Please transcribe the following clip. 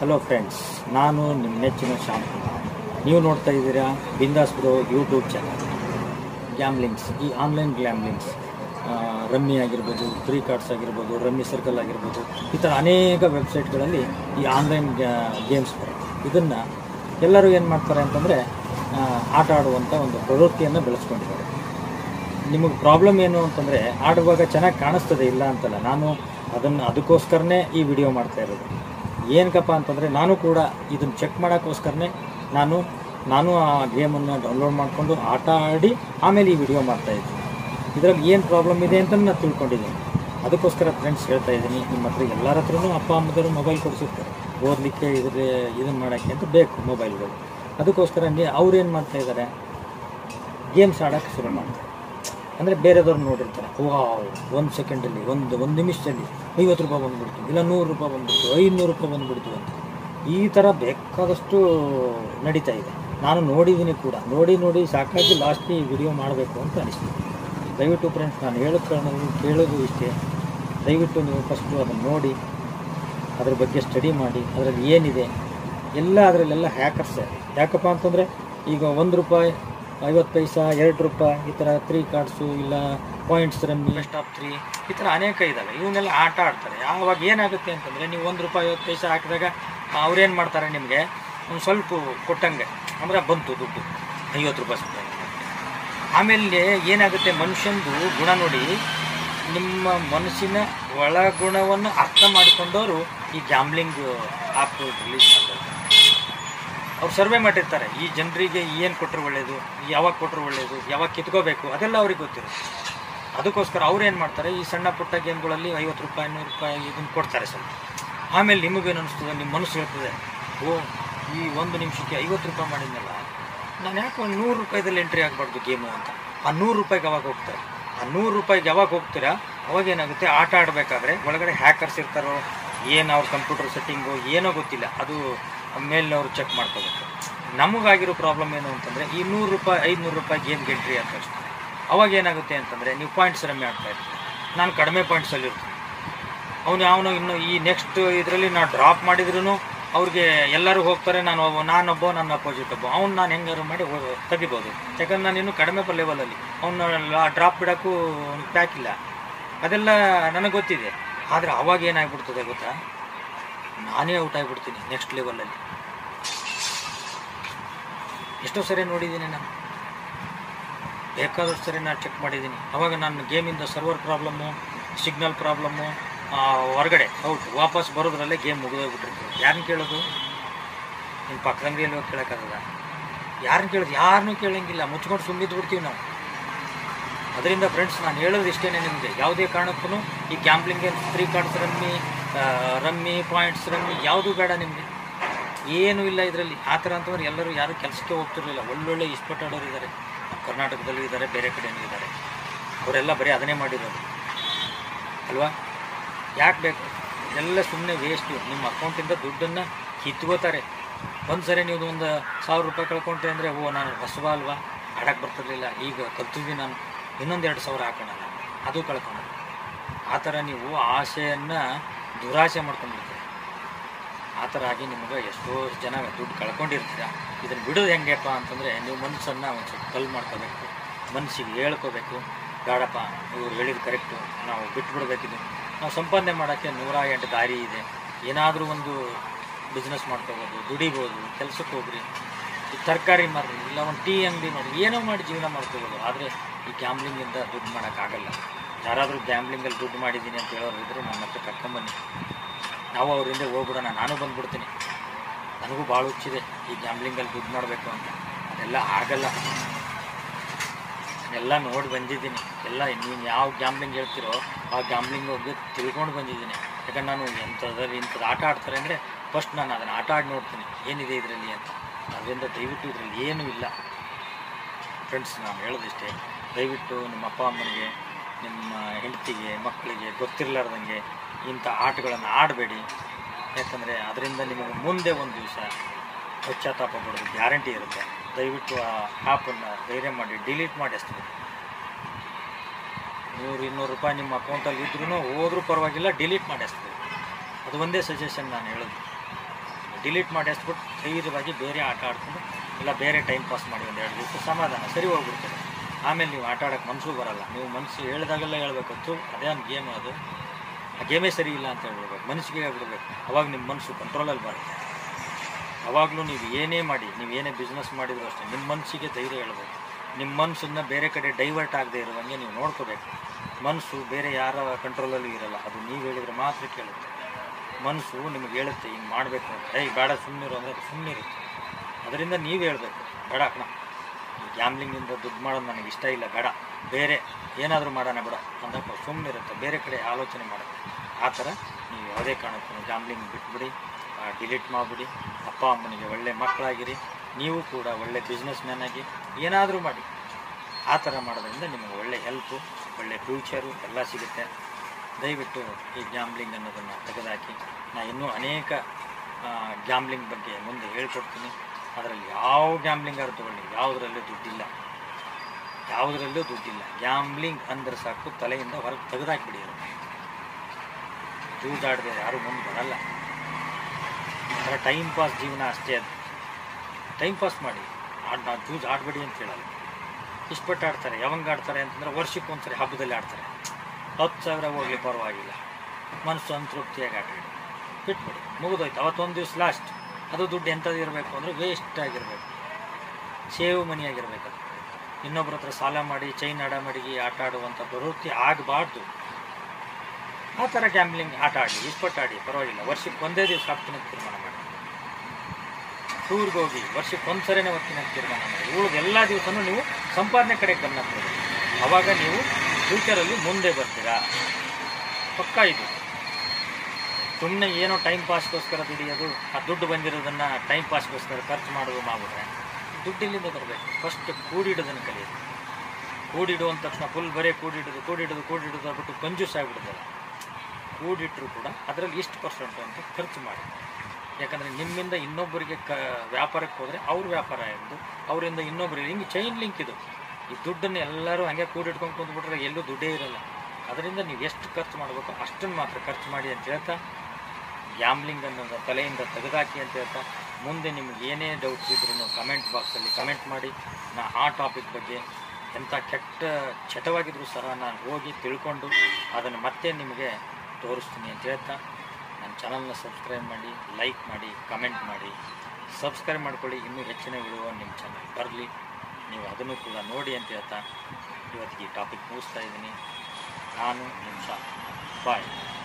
hello friends ನಾನು ನಿಮ್ಮ ನೆಚ್ಚಿನ ಶ್ಯಾಮ್ ಕುಮಾರ್ ನೀವು ನೋಡ್ತಾ ಇದ್ದೀರಾ ಬಿಂದಾಸ್ ಬ್ರೋ ಯೂಟ್ಯೂಬ್ ಚಾನಲ್ ಗ್ಯಾಮ್ಲಿಂಗ್ಸ್ ಈ ಆನ್ಲೈನ್ ಗ್ಯಾಮ್ಲಿಂಗ್ಸ್ ರಮ್ಮಿ ಆಗಿರ್ಬೋದು ಫ್ರೀ ಕಾರ್ಡ್ಸ್ ಆಗಿರ್ಬೋದು ರಮ್ಮಿ ಸರ್ಕಲ್ ಆಗಿರ್ಬೋದು ಈ ಥರ ಅನೇಕ ವೆಬ್ಸೈಟ್ಗಳಲ್ಲಿ ಈ ಆನ್ಲೈನ್ ಗೇಮ್ಸ್ ಬರುತ್ತೆ ಇದನ್ನು ಎಲ್ಲರೂ ಏನು ಮಾಡ್ತಾರೆ ಅಂತಂದರೆ ಆಟ ಆಡುವಂಥ ಒಂದು ಪ್ರವೃತ್ತಿಯನ್ನು ಬೆಳೆಸ್ಕೊಂಡಿದ್ದಾರೆ ನಿಮಗೆ ಪ್ರಾಬ್ಲಮ್ ಏನು ಅಂತಂದರೆ ಆಡುವಾಗ ಚೆನ್ನಾಗಿ ಕಾಣಿಸ್ತದೆ ಇಲ್ಲ ಅಂತಲ್ಲ ನಾನು ಅದನ್ನು ಅದಕ್ಕೋಸ್ಕರನೇ ಈ ವಿಡಿಯೋ ಮಾಡ್ತಾ ಇರೋದು ಏನಕ್ಕಪ್ಪ ಅಂತಂದರೆ ನಾನು ಕೂಡ ಇದನ್ನು ಚೆಕ್ ಮಾಡೋಕ್ಕೋಸ್ಕರನೇ ನಾನು ನಾನು ಆ ಗೇಮನ್ನು ಡೌನ್ಲೋಡ್ ಮಾಡಿಕೊಂಡು ಆಟ ಆಡಿ ಆಮೇಲೆ ಈ ವಿಡಿಯೋ ಮಾಡ್ತಾ ಇದ್ದೀನಿ ಇದರಲ್ಲಿ ಏನು ಪ್ರಾಬ್ಲಮ್ ಇದೆ ಅಂತ ನಾನು ತಿಳ್ಕೊಂಡಿದ್ದೀನಿ ಅದಕ್ಕೋಸ್ಕರ ಫ್ರೆಂಡ್ಸ್ ಹೇಳ್ತಾ ಇದ್ದೀನಿ ನಿಮ್ಮ ಹತ್ರ ಎಲ್ಲರ ಹತ್ರನೂ ಅಪ್ಪ ಅಮ್ಮದರು ಮೊಬೈಲ್ ಕೊಡಿಸಿರ್ತಾರೆ ಓದಲಿಕ್ಕೆ ಇದ್ರ ಇದನ್ನು ಮಾಡೋಕ್ಕೆ ಅಂತ ಬೇಕು ಮೊಬೈಲ್ಗಳು ಅದಕ್ಕೋಸ್ಕರ ನೀ ಅವ್ರು ಏನು ಮಾಡ್ತಾ ಇದ್ದಾರೆ ಗೇಮ್ಸ್ ಆಡೋಕ್ಕೆ ಶುರು ಮಾಡ್ತಾರೆ ಅಂದರೆ ಬೇರೆದವ್ರು ನೋಡಿರ್ತಾರೆ ವಾವ್ ಒಂದು ಸೆಕೆಂಡಲ್ಲಿ ಒಂದು ಒಂದು ನಿಮಿಷದಲ್ಲಿ ಐವತ್ತು ರೂಪಾಯಿ ಬಂದುಬಿಡ್ತು ಇಲ್ಲ ನೂರು ರೂಪಾಯಿ ಬಂದುಬಿಡ್ತು ಐನೂರು ರೂಪಾಯಿ ಬಂದುಬಿಡ್ತು ಅಂತ ಈ ಥರ ಬೇಕಾದಷ್ಟು ನಡೀತಾ ಇದೆ ನಾನು ನೋಡಿದ್ದೀನಿ ಕೂಡ ನೋಡಿ ನೋಡಿ ಸಾಕಾಗಿ ಲಾಸ್ಟ್ಗೆ ಈ ವಿಡಿಯೋ ಮಾಡಬೇಕು ಅಂತ ಅನಿಸ್ತು ದಯವಿಟ್ಟು ಫ್ರೆಂಡ್ಸ್ ನಾನು ಹೇಳೋದು ಕಾರಣವು ಕೇಳೋದು ಇಷ್ಟೇ ದಯವಿಟ್ಟು ನೀವು ಫಸ್ಟು ಅದನ್ನು ನೋಡಿ ಅದ್ರ ಬಗ್ಗೆ ಸ್ಟಡಿ ಮಾಡಿ ಅದರಲ್ಲಿ ಏನಿದೆ ಎಲ್ಲ ಅದರಲ್ಲೆಲ್ಲ ಹ್ಯಾಕರ್ಸೇ ಯಾಕಪ್ಪ ಅಂತಂದರೆ ಈಗ ಒಂದು ರೂಪಾಯಿ ಐವತ್ತು ಪೈಸಾ ಎರಡು ರೂಪಾಯಿ ಈ ಥರ ತ್ರೀ ಕಾರ್ಡ್ಸು ಇಲ್ಲ points rummy best of three ಈ ಥರ ಅನೇಕ ಇದ್ದಾವೆ ಇವನ್ನೆಲ್ಲ ಆಟ ಆಡ್ತಾರೆ ಆವಾಗ ಏನಾಗುತ್ತೆ ಅಂತಂದರೆ ನೀವು ಒಂದು ರೂಪಾಯಿ ಐವತ್ತು ಪೈಸಾ ಹಾಕಿದಾಗ ಅವ್ರೇನು ಮಾಡ್ತಾರೆ ನಿಮಗೆ ಒಂದು ಸ್ವಲ್ಪ ಕೊಟ್ಟಂಗೆ ಅಂದರೆ ಬಂತು ದುಡ್ಡು ಐವತ್ತು ರೂಪಾಯಿ ಸಿಗ್ತದೆ ಆಮೇಲೆ ಏನಾಗುತ್ತೆ ಮನುಷ್ಯಂದು ಗುಣ ನೋಡಿ ನಿಮ್ಮ ಮನಸ್ಸಿನ ಒಳಗುಣವನ್ನು ಅರ್ಥ ಮಾಡಿಕೊಂಡವರು ಈ ಗ್ಯಾಮ್ಲಿಂಗ್ ಆ್ಯಪ್ ರಿಲೀಸ್ ಮಾಡ್ತಾರೆ ಅವ್ರು ಸರ್ವೆ ಮಾಡಿರ್ತಾರೆ ಈ ಜನರಿಗೆ ಏನು ಕೊಟ್ಟರು ಒಳ್ಳೆಯದು ಯಾವಾಗ ಕೊಟ್ಟರು ಒಳ್ಳೆಯದು ಯಾವಾಗ ಕಿತ್ಕೋಬೇಕು ಅದೆಲ್ಲ ಅವ್ರಿಗೆ ಗೊತ್ತಿರುತ್ತೆ ಅದಕ್ಕೋಸ್ಕರ ಅವ್ರು ಏನು ಮಾಡ್ತಾರೆ ಈ ಸಣ್ಣ ಪುಟ್ಟ ಗೇಮ್ಗಳಲ್ಲಿ ಐವತ್ತು ರೂಪಾಯಿ ನೂರು ರೂಪಾಯಿ ಇದನ್ನು ಕೊಡ್ತಾರೆ ಸ್ವಲ್ಪ ಆಮೇಲೆ ನಿಮಗೇನು ಅನಿಸ್ತದೆ ನಿಮ್ಮ ಮನಸ್ಸು ಹೇಳ್ತದೆ ಓ ಈ ಒಂದು ನಿಮಿಷಕ್ಕೆ ಐವತ್ತು ರೂಪಾಯಿ ಮಾಡಿದ್ನಲ್ಲ ನಾನು ಯಾಕೆ ಒಂದು ನೂರು ರೂಪಾಯಿದಲ್ಲಿ ಎಂಟ್ರಿ ಆಗಬಾರ್ದು ಗೇಮು ಅಂತ ಆ ನೂರು ರೂಪಾಯಿಗೆ ಯಾವಾಗ ಹೋಗ್ತಾರೆ ಆ ನೂರು ರೂಪಾಯಿಗೆ ಯಾವಾಗ ಹೋಗ್ತೀರಾ ಅವಾಗ ಏನಾಗುತ್ತೆ ಆಟ ಆಡಬೇಕಾದ್ರೆ ಒಳಗಡೆ ಹ್ಯಾಕರ್ಸ್ ಇರ್ತಾರೋ ಏನು ಅವ್ರ ಕಂಪ್ಯೂಟರ್ ಸೆಟ್ಟಿಂಗು ಏನೋ ಗೊತ್ತಿಲ್ಲ ಅದು ಮೇಲಿನವ್ರು ಚೆಕ್ ಮಾಡ್ಕೋಬೇಕು ನಮಗಾಗಿರೋ ಪ್ರಾಬ್ಲಮ್ ಏನು ಅಂತಂದರೆ ಈ ನೂರು ರೂಪಾಯಿ ಐದುನೂರು ರೂಪಾಯಿ ಗೇಮ್ಗೆ ಎಂಟ್ರಿ ಆದ ತಕ್ಷಣ ಅವಾಗ ಏನಾಗುತ್ತೆ ಅಂತಂದರೆ ನೀವು ಪಾಯಿಂಟ್ಸ್ ರಮ್ಮಿ ಆಗ್ತಾ ಇರ್ತೀರಿ ನಾನು ಕಡಿಮೆ ಪಾಯಿಂಟ್ಸಲ್ಲಿ ಇರ್ತೀನಿ ಅವನು ಅವನು ಇನ್ನು ಈ ನೆಕ್ಸ್ಟ್ ಇದರಲ್ಲಿ ನಾನು ಡ್ರಾಪ್ ಮಾಡಿದ್ರು ಅವ್ರಿಗೆ ಎಲ್ಲರೂ ಹೋಗ್ತಾರೆ ನಾನು ಒಬ್ಬ ನಾನೊಬ್ಬ ನನ್ನ ಅಪೋಸಿಟ್ ಒಬ್ಬ ಅವ್ನು ನಾನು ಹೆಂಗಾರು ಮಾಡಿ ಹೋ- ತೆಗಿಬೋದು ಯಾಕಂದ್ರೆ ನಾನು ಇನ್ನೂ ಕಡಿಮೆ ಲೆವೆಲಲ್ಲಿ ಅವ್ನು ಡ್ರಾಪ್ ಬಿಡೋಕ್ಕೂ ಪ್ಯಾಕ್ ಇಲ್ಲ ಅದೆಲ್ಲ ನನಗೆ ಗೊತ್ತಿದೆ ಆದರೆ ಅವಾಗ ಏನಾಗ್ಬಿಡ್ತದೆ ಗೊತ್ತಾ ನಾನೇ ಔಟ್ ಆಗಿಬಿಡ್ತೀನಿ ನೆಕ್ಸ್ಟ್ ಲೆವೆಲಲ್ಲಿ ಎಷ್ಟೋ ಸರಿ ನೋಡಿದ್ದೀನಿ ನಾನು ಬೇಕಾದಷ್ಟು ಸರಿ ನಾನು ಚೆಕ್ ಮಾಡಿದ್ದೀನಿ ಅವಾಗ ನಾನು ಗೇಮಿಂದ ಸರ್ವರ್ ಪ್ರಾಬ್ಲಮ್ಮು ಸಿಗ್ನಲ್ ಪ್ರಾಬ್ಲಮ್ಮು ಹೊರಗಡೆ ಔಟ್ ವಾಪಸ್ ಬರೋದ್ರಲ್ಲೇ ಗೇಮ್ ಮುಗಿದೋಗ್ಬಿಟ್ಟಿರ್ತೀವಿ ಯಾರನ್ನ ಕೇಳೋದು ನಿಮ್ಮ ಪಕ್ಕದ ಅಂಗಡಿಯಲ್ಲಿ ಹೋಗಿ ಕೇಳೋಕ್ಕಾಗಲ್ಲ ಯಾರನ್ನ ಕೇಳೋದು ಯಾರನ್ನೂ ಕೇಳೋಂಗಿಲ್ಲ ಮುಚ್ಕೊಂಡು ಸುಮ್ಮಿದ್ದು ಬಿಡ್ತೀವಿ ನಾವು ಅದರಿಂದ ಫ್ರೆಂಡ್ಸ್ ನಾನು ಹೇಳೋದು ಇಷ್ಟೇ ನಿಮಗೆ ಯಾವುದೇ ಕಾರಣಕ್ಕೂ ಈ ಗ್ಯಾಂಬ್ಲಿಂಗ್ ಫ್ರೀ ಕಾರ್ಡ್ಸ್ ರಮ್ಮಿ ಆ, ರಮ್ಮಿ ಪಾಯಿಂಟ್ಸ್ ರಮ್ಮಿ ಯಾವುದೂ ಬೇಡ ನಿಮಗೆ ಏನೂ ಇಲ್ಲ ಇದರಲ್ಲಿ ಆ ಥರ ಅಂತಂದ್ರೆ ಎಲ್ಲರೂ ಯಾರೂ ಕೆಲಸಕ್ಕೆ ಹೋಗ್ತಿರ್ಲಿಲ್ಲ ಒಳ್ಳೊಳ್ಳೆ ಇಸ್ಪಟ್ ಆಡೋರು ಇದ್ದಾರೆ ನಮ್ಮ ಕರ್ನಾಟಕದಲ್ಲೂ ಇದ್ದಾರೆ ಬೇರೆ ಕಡೆಯೂ ಇದ್ದಾರೆ ಅವರೆಲ್ಲ ಬರೀ ಅದನ್ನೇ ಮಾಡಿರೋದು ಅಲ್ವಾ ಯಾಕೆ ಬೇಕು ಎಲ್ಲ ಸುಮ್ಮನೆ ವೇಸ್ಟು ನಿಮ್ಮ ಅಕೌಂಟಿಂದ ದುಡ್ಡನ್ನು ಕಿತ್ಕೋತಾರೆ ಒಂದು ಸರಿ ನೀವು ಒಂದು ಸಾವಿರ ರೂಪಾಯಿ ಕಳ್ಕೊಂಡ್ರೆ ಅಂದರೆ ಓ ನಾನು ಹೊಸಬ ಅಲ್ವಾ ಆಡಕ್ಕೆ ಬರ್ತಿರ್ಲಿಲ್ಲ ಈಗ ಕಲ್ತಿದ್ವಿ ನಾನು ಇನ್ನೊಂದು ಎರಡು ಸಾವಿರ ಹಾಕೋಣ ಅದು ಕಳ್ಕೊಂಡು ಆ ಥರ ನೀವು ಆಸೆಯನ್ನು ದುರಾಸೆ ಮಾಡ್ಕೊಂಡ್ಬಿಡ್ತೀರಿ ಆ ಥರ ಆಗಿ ನಿಮಗೆ ಎಷ್ಟೋ ಜನ ದುಡ್ಡು ಕಳ್ಕೊಂಡಿರ್ತೀರ ಇದನ್ನು ಬಿಡೋದು ಹೆಂಗೆಪ್ಪ ಅಂತಂದರೆ ನೀವು ಮನಸ್ಸನ್ನು ಒಂದು ಸ್ವಲ್ಪ ಕಲ್ ಮಾಡ್ಕೋಬೇಕು ಮನಸ್ಸಿಗೆ ಹೇಳ್ಕೋಬೇಕು ಬೇಡಪ್ಪ ಇವ್ರು ಹೇಳಿದ್ದು ಕರೆಕ್ಟು ನಾವು ಬಿಟ್ಬಿಡ್ಬೇಕಿದು ನಾವು ಸಂಪಾದನೆ ಮಾಡೋಕ್ಕೆ ನೂರ ಎಂಟು ದಾರಿ ಇದೆ ಏನಾದರೂ ಒಂದು ಬಿಸ್ನೆಸ್ ಮಾಡ್ಕೋಬೋದು ದುಡಿಬೋದು ಕೆಲಸಕ್ಕೆ ಹೋಗ್ರಿ ಈ ತರಕಾರಿ ಮಾರ್ರಿ ಇಲ್ಲ ಒಂದು ಟೀ ಅಂಗಡಿ ಮಾಡಿ ಏನೋ ಮಾಡಿ ಜೀವನ ಮಾಡ್ಕೋಬೋದು ಆದರೆ ಈ ಗ್ಯಾಮ್ಲಿಂಗಿಂದ ದುಡ್ಡು ಮಾಡೋಕ್ಕಾಗಲ್ಲ ಯಾರಾದರೂ ಗ್ಯಾಮ್ಲಿಂಗಲ್ಲಿ ದುಡ್ಡು ಮಾಡಿದ್ದೀನಿ ಅಂತ ಹೇಳೋರು ಇದ್ದರೆ ನನ್ನ ಹತ್ರ ಕರ್ಕೊಂಬನ್ನಿ ನಾವು ಅವರಿಂದ ಹೋಗ್ಬಿಡೋಣ ನಾನು ಬಂದ್ಬಿಡ್ತೀನಿ ನನಗೂ ಭಾಳ ಹುಚ್ಚಿದೆ ಈ ಗ್ಯಾಮ್ಲಿಂಗಲ್ಲಿ ದುಡ್ಡು ಮಾಡಬೇಕು ಅಂತ ಅದೆಲ್ಲ ಆಗಲ್ಲ ಎಲ್ಲ ನೋಡಿ ಬಂದಿದ್ದೀನಿ ಎಲ್ಲ ನೀವು ಯಾವ ಗ್ಯಾಮ್ಲಿಂಗ್ ಹೇಳ್ತಿರೋ ಆ ಗ್ಯಾಮ್ಲಿಂಗ್ ಹೋಗಿ ತಿಳ್ಕೊಂಡು ಬಂದಿದ್ದೀನಿ ಯಾಕಂದ್ರೆ ನಾನು ಎಂಥದ್ರಲ್ಲಿ ಇಂಥದ್ದು ಆಟ ಆಡ್ತಾರೆ ಅಂದರೆ ಫಸ್ಟ್ ನಾನು ಅದನ್ನು ಆಟ ಆಡಿ ನೋಡ್ತೀನಿ ಏನಿದೆ ಇದರಲ್ಲಿ ಅಂತ ಅದರಿಂದ ದಯವಿಟ್ಟು ಇದರಲ್ಲಿ ಏನೂ ಇಲ್ಲ ಫ್ರೆಂಡ್ಸ್ ನಾನು ಹೇಳೋದಿಷ್ಟೇ ದಯವಿಟ್ಟು ನಿಮ್ಮ ಅಪ್ಪ ಅಮ್ಮನಿಗೆ ನಿಮ್ಮ ಹೆಂಡತಿಗೆ ಮಕ್ಕಳಿಗೆ ಗೊತ್ತಿರಲಾರ್ದಂಗೆ ಇಂಥ ಆಟಗಳನ್ನು ಆಡಬೇಡಿ ಯಾಕಂದರೆ ಅದರಿಂದ ನಿಮಗೆ ಮುಂದೆ ಒಂದು ದಿವಸ ಪಶ್ಚಾತ್ತಾಪ ಪಡೋದು ಗ್ಯಾರಂಟಿ ಇರುತ್ತೆ ದಯವಿಟ್ಟು ಆ ಆ್ಯಪನ್ನು ಧೈರ್ಯ ಮಾಡಿ ಡಿಲೀಟ್ ಮಾಡಿ ಅಷ್ಟೇ ನೂರು ಇನ್ನೂರು ರೂಪಾಯಿ ನಿಮ್ಮ ಅಕೌಂಟಲ್ಲಿ ಇದ್ರೂ ಹೋದ್ರೂ ಪರವಾಗಿಲ್ಲ ಡಿಲೀಟ್ ಮಾಡಿ ಅಷ್ಟೇ ಅದು ಒಂದೇ ಸಜೆಷನ್ ನಾನು ಹೇಳೋದು ಡಿಲೀಟ್ ಮಾಡಿ ಹಚ್ಬಿಟ್ಟು ಧೈರ್ಯವಾಗಿ ಬೇರೆ ಆಟ ಆಡ್ಕೊಂಡು ಇಲ್ಲ ಬೇರೆ ಟೈಮ್ ಪಾಸ್ ಮಾಡಿ ಒಂದು ಎರಡು ದಿವಸ ಸಮಾಧಾನ ಸರಿ ಹೋಗ್ಬಿಡ್ತದೆ ಆಮೇಲೆ ನೀವು ಆಟ ಆಡೋಕ್ಕೆ ಮನಸ್ಸು ಬರಲ್ಲ ನೀವು ಮನಸ್ಸು ಹೇಳಿದಾಗೆಲ್ಲ ಹೇಳ್ಬೇಕು ತು ಅದೇ ಒಂದು ಗೇಮ್ ಅದು ಆ ಗೇಮೇ ಸರಿ ಇಲ್ಲ ಅಂತ ಹೇಳ್ಬಿಡ್ಬೇಕು ಮನಸ್ಸಿಗೆ ಬಿಡಬೇಕು ಅವಾಗ ನಿಮ್ಮ ಮನಸ್ಸು ಕಂಟ್ರೋಲಲ್ಲಿ ಬರುತ್ತೆ ಯಾವಾಗಲೂ ನೀವು ಏನೇ ಮಾಡಿ ನೀವು ಏನೇ ಬಿಸ್ನೆಸ್ ಮಾಡಿದ್ರು ಅಷ್ಟೇ ನಿಮ್ಮ ಮನಸ್ಸಿಗೆ ಧೈರ್ಯ ಹೇಳ್ಬೇಕು ನಿಮ್ಮ ಮನಸ್ಸನ್ನ ಬೇರೆ ಕಡೆ ಡೈವರ್ಟ್ ಆಗದೆ ಇರುವಂಗೆ ನೀವು ನೋಡ್ಕೋಬೇಕು ಮನಸ್ಸು ಬೇರೆ ಯಾರ ಕಂಟ್ರೋಲಲ್ಲೂ ಇರಲ್ಲ ಅದು ನೀವು ಹೇಳಿದ್ರೆ ಮಾತ್ರ ಕೇಳುತ್ತೆ ಮನಸ್ಸು ನಿಮಗೆ ಹೇಳುತ್ತೆ ಹಿಂಗೆ ಮಾಡಬೇಕು ಅಂತ ಏಯ್ ಬೇಡ ಸುಮ್ಮನಿರು ಅಂದರೆ ಅದು ಸುಮ್ಮನೆ ಇರುತ್ತೆ ಅದರಿಂದ ನೀವು ಹೇಳಬೇಕು ಬೇಡ ಕಣ ಈ ಗ್ಯಾಮ್ಲಿಂಗಿಂದ ದುಡ್ಡು ಮಾಡೋದು ನನಗೆ ಇಷ್ಟ ಇಲ್ಲ ಬೇಡ ಬೇರೆ ಏನಾದರೂ ಮಾಡೋಣ ಬೇಡ ಅಂದಾಗ ಸುಮ್ಮನೆ ಇರುತ್ತೆ ಬೇರೆ ಕಡೆ ಆಲೋಚನೆ ಮಾಡುತ್ತೆ ಆ ಥರ ನೀವು ಯಾವುದೇ ಕಾರಣಕ್ಕೂ ಗ್ಯಾಮ್ಲಿಂಗ್ ಬಿಟ್ಬಿಡಿ ಡಿಲೀಟ್ ಮಾಡಿಬಿಡಿ ಅಪ್ಪ ಅಮ್ಮನಿಗೆ ಒಳ್ಳೆ ಮಕ್ಕಳಾಗಿರಿ ನೀವು ಕೂಡ ಒಳ್ಳೆ ಬಿಸ್ನೆಸ್ ಮ್ಯಾನ್ ಆಗಿ ಏನಾದರೂ ಮಾಡಿ ಆ ಥರ ಮಾಡೋದ್ರಿಂದ ನಿಮಗೆ ಒಳ್ಳೆ ಹೆಲ್ಪು ಒಳ್ಳೆ ಫ್ಯೂಚರು ಎಲ್ಲ ಸಿಗುತ್ತೆ ದಯವಿಟ್ಟು ಈ ಗ್ಯಾಮ್ಲಿಂಗ್ ಅನ್ನೋದನ್ನು ತೆಗೆದುಹಾಕಿ ನಾ ಇನ್ನೂ ಅನೇಕ ಗ್ಯಾಮ್ಲಿಂಗ್ ಬಗ್ಗೆ ಮುಂದೆ ಹೇಳ್ಕೊಡ್ತೀನಿ ಅದರಲ್ಲಿ ಯಾವ ಗ್ಯಾಮ್ಲಿಂಗ್ ಆದ್ರೂ ತಗೊಳ್ಳಿ ಯಾವುದರಲ್ಲೂ ದುಡ್ಡಿಲ್ಲ ಯಾವುದರಲ್ಲೂ ದುಡ್ಡಿಲ್ಲ ಗ್ಯಾಮ್ಲಿಂಗ್ ಅಂದ್ರೆ ಸಾಕು ತಲೆಯಿಂದ ಹೊರಗೆ ತೆಗೆದಾಕ್ಬಿಡಿ ಅದು ಜೂಜಾಡದೆ ಯಾರೂ ಮುಂದೆ ಬರಲ್ಲ ಒಂಥರ ಟೈಮ್ ಪಾಸ್ ಜೀವನ ಅಷ್ಟೇ ಅದು ಟೈಮ್ ಪಾಸ್ ಮಾಡಿ ಆಡ್ ನಾವು ಜೂಜ್ ಆಡಬೇಡಿ ಅಂತ ಹೇಳಲ್ಲ ಇಷ್ಟಪಟ್ಟು ಆಡ್ತಾರೆ ಯಾವಂಗೆ ಆಡ್ತಾರೆ ಅಂತಂದ್ರೆ ವರ್ಷಕ್ಕೆ ಒಂದ್ಸರಿ ಹಬ್ಬದಲ್ಲಿ ಆಡ್ತಾರೆ ಹತ್ತು ಸಾವಿರ ಹೋಗಲಿ ಪರವಾಗಿಲ್ಲ ಮನಸ್ಸು ಸಂತೃಪ್ತಿಯಾಗಿ ಆಟಾಡಿ ಬಿಟ್ಬಿಡಿ ಮುಗಿದೋಯ್ತು ಅವತ್ತೊಂದು ದಿವಸ ಲಾಸ್ಟ್ ಅದು ದುಡ್ಡು ಎಂಥದ್ದು ಇರಬೇಕು ಅಂದರೆ ವೇಸ್ಟ್ ಆಗಿರಬೇಕು ಸೇವ್ ಮನಿ ಆಗಿರ್ಬೇಕು ಅದು ಇನ್ನೊಬ್ಬರ ಹತ್ರ ಸಾಲ ಮಾಡಿ ಚೈನ್ ಆಡ ಮಡಿಗೆ ಆಟ ಆಡುವಂಥ ಪ್ರವೃತ್ತಿ ಆಗಬಾರ್ದು ಆ ಥರ ಗ್ಯಾಮ್ಲಿಂಗ್ ಆಟ ಆಡಿ ಇಷ್ಟಪಟ್ಟು ಆಡಿ ಪರವಾಗಿಲ್ಲ ವರ್ಷಕ್ಕೆ ಒಂದೇ ದಿವಸ ಹಾಕ್ತೀನಿ ಅಂತ ತೀರ್ಮಾನ ಮಾಡಿ ಟೂರ್ಗೆ ಹೋಗಿ ವರ್ಷಕ್ಕೆ ಒಂದು ಸರಿನೇ ಹೋಗ್ತೀನಿ ಅಂತ ತೀರ್ಮಾನ ಮಾಡಿ ಉಳಿದ ಎಲ್ಲ ದಿವಸನೂ ನೀವು ಸಂಪಾದನೆ ಕಡೆಗೆ ಗಮನ ಕೊಡಿ ಅವಾಗ ನೀವು ಫ್ಯೂಚರಲ್ಲಿ ಮುಂದೆ ಬರ್ತೀರಾ ಪಕ್ಕ ಇದು ಸುಮ್ಮನೆ ಏನೋ ಟೈಮ್ ಪಾಸ್ಗೋಸ್ಕರ ದುಡಿಯೋದು ಆ ದುಡ್ಡು ಬಂದಿರೋದನ್ನು ಟೈಮ್ ಪಾಸ್ಗೋಸ್ಕರ ಖರ್ಚು ಮಾಡೋದು ಮಾಡ್ಬಿಟ್ರೆ ದುಡ್ಡು ಇಲ್ಲಿಂದ ಬರಬೇಕು ಫಸ್ಟ್ ಕೂಡಿಡೋದನ್ನು ಕಲಿಯೋದು ಕೂಡಿಡು ಅಂದ ತಕ್ಷಣ ಫುಲ್ ಬರೀ ಕೂಡಿಡೋದು ಕೂಡಿಡೋದು ಕೂಡಿಡೋದು ಆಗ್ಬಿಟ್ಟು ಕಂಜೂಸ್ ಆಗಿಬಿಡ್ತದೆ ಕೂಡಿಟ್ಟರು ಕೂಡ ಅದರಲ್ಲಿ ಎಷ್ಟು ಪರ್ಸೆಂಟು ಅಂತ ಖರ್ಚು ಮಾಡಿ ಯಾಕಂದರೆ ನಿಮ್ಮಿಂದ ಇನ್ನೊಬ್ಬರಿಗೆ ಕ ವ್ಯಾಪಾರಕ್ಕೆ ಹೋದರೆ ಅವ್ರ ವ್ಯಾಪಾರ ಎಂದು ಅವರಿಂದ ಇನ್ನೊಬ್ಬರಿಗೆ ಹಿಂಗೆ ಚೈನ್ ಲಿಂಕ್ ಇದು ಈ ದುಡ್ಡನ್ನು ಎಲ್ಲರೂ ಹಂಗೆ ಕೂಡಿಟ್ಕೊಂಡು ಕುಂತ್ಬಿಟ್ರೆ ಎಲ್ಲೂ ದುಡ್ಡೇ ಇರಲ್ಲ ಅದರಿಂದ ನೀವು ಎಷ್ಟು ಖರ್ಚು ಮಾಡಬೇಕು ಅಷ್ಟನ್ನು ಮಾತ್ರ ಖರ್ಚು ಮಾಡಿ ಅಂತ ಹೇಳ್ತಾ ಗ್ಯಾಮ್ಲಿಂಗ್ ಅನ್ನೋದು ತಲೆಯಿಂದ ತೆಗೆದಾಕಿ ಅಂತ ಹೇಳ್ತಾ ಮುಂದೆ ನಿಮ್ಗೆ ಏನೇ ಡೌಟ್ಸ್ ಇದ್ರೂ ಕಮೆಂಟ್ ಬಾಕ್ಸಲ್ಲಿ ಕಮೆಂಟ್ ಮಾಡಿ ನಾ ಆ ಟಾಪಿಕ್ ಬಗ್ಗೆ ಎಂಥ ಕೆಟ್ಟ ಚಟವಾಗಿದ್ರೂ ಸಹ ನಾನು ಹೋಗಿ ತಿಳ್ಕೊಂಡು ಅದನ್ನು ಮತ್ತೆ ನಿಮಗೆ ತೋರಿಸ್ತೀನಿ ಅಂತ ಹೇಳ್ತಾ ನನ್ನ ಚಾನಲ್ನ ಸಬ್ಸ್ಕ್ರೈಬ್ ಮಾಡಿ ಲೈಕ್ ಮಾಡಿ ಕಮೆಂಟ್ ಮಾಡಿ ಸಬ್ಸ್ಕ್ರೈಬ್ ಮಾಡ್ಕೊಳ್ಳಿ ಇನ್ನೂ ಹೆಚ್ಚಿನ ವಿಡಿಯೋ ನಿಮ್ಮ ಚಾನಲ್ ಬರಲಿ ನೀವು ಅದನ್ನು ಕೂಡ ನೋಡಿ ಅಂತ ಹೇಳ್ತಾ ಇವತ್ತಿಗೆ ಈ ಟಾಪಿಕ್ ಮುಗಿಸ್ತಾ ಇದ್ದೀನಿ ನಾನು ನಿಮ್ಮ ಶಾ ಬಾಯ್